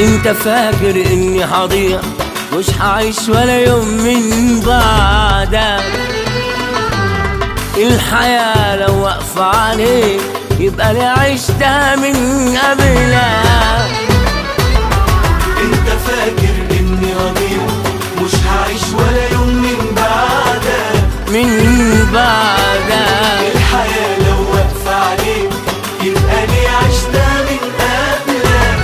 انت فاكر اني هضيع مش هعيش ولا يوم من بعدك الحياة لو واقفة عليك يبقى لي عشتها من قبلك انت فاكر اني رضيع مش هعيش ولا يوم من بعدك من بعدك الحياة لو واقفة عليك يبقى لي عشتها من قبلك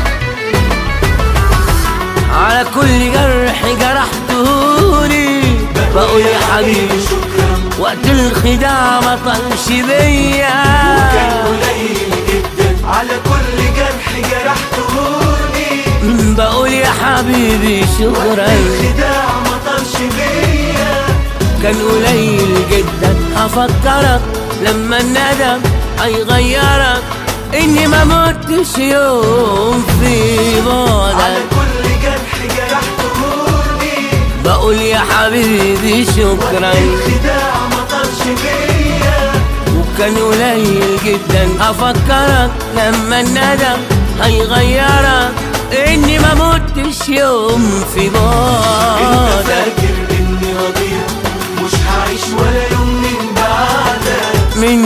على كل جرح جرحتهولي بقول يا حبيبي شكرا وقت الخداع ما طلش كان بيا قليل جدا على كل جرح جرحتهوني بقول يا حبيبي شكرا الخداع ما طرش بيا كان قليل جدا هفكرك لما الندم هيغيرك اني ما متش يوم في على بعدك كل جرح جرحتهوني بقول يا حبيبي شكرا الخداع ما طرش بيا وكان قليل جدا هفكرك لما الندم هيغيرك اني ما متش يوم في انت بعدك فاكر اني رضيع مش هعيش ولا يوم من بعدك من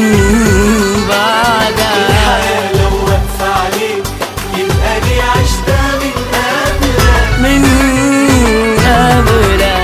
بعدك الحياة لو واقفة عليك يبقى لي عشتها من قبلك من قبلك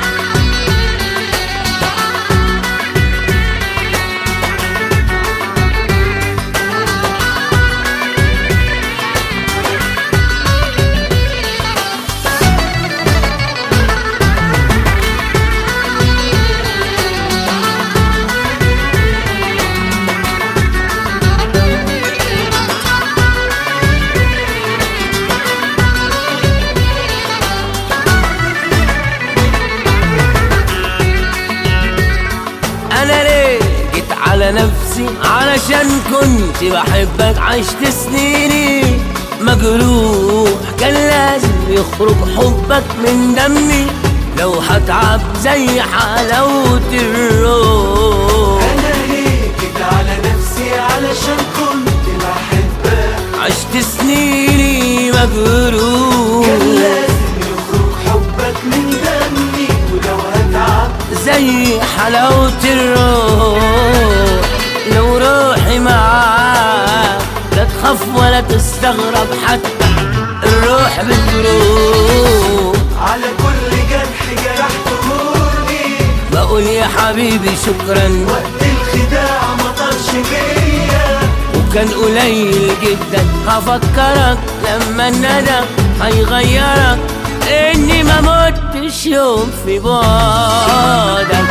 انا ليه جيت على نفسي علشان كنت بحبك عشت سنيني مجروح كان لازم يخرج حبك من دمي لو هتعب زي حلاوة الروح انا ليه جيت على نفسي علشان كنت بحبك عشت سنيني مجروح كان لازم يخرج حبك من دمي ولو هتعب زي حلاوة الروح لو روحي معاك لا تخاف ولا تستغرب حتى الروح بتروح على كل جرح جرحتهوني بقول يا حبيبي شكرا وقت الخداع ما طرش بيا وكان قليل جدا هفكرك لما الندم هيغيرك اني ما متش يوم في بعدك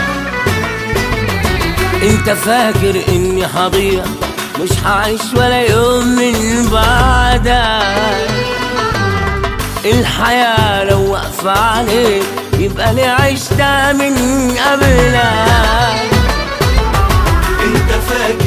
انت فاكر اني هضيع مش هعيش ولا يوم من بعدك الحياة لو واقفة عليك يبقى لي عشتها من قبلك انت فاكر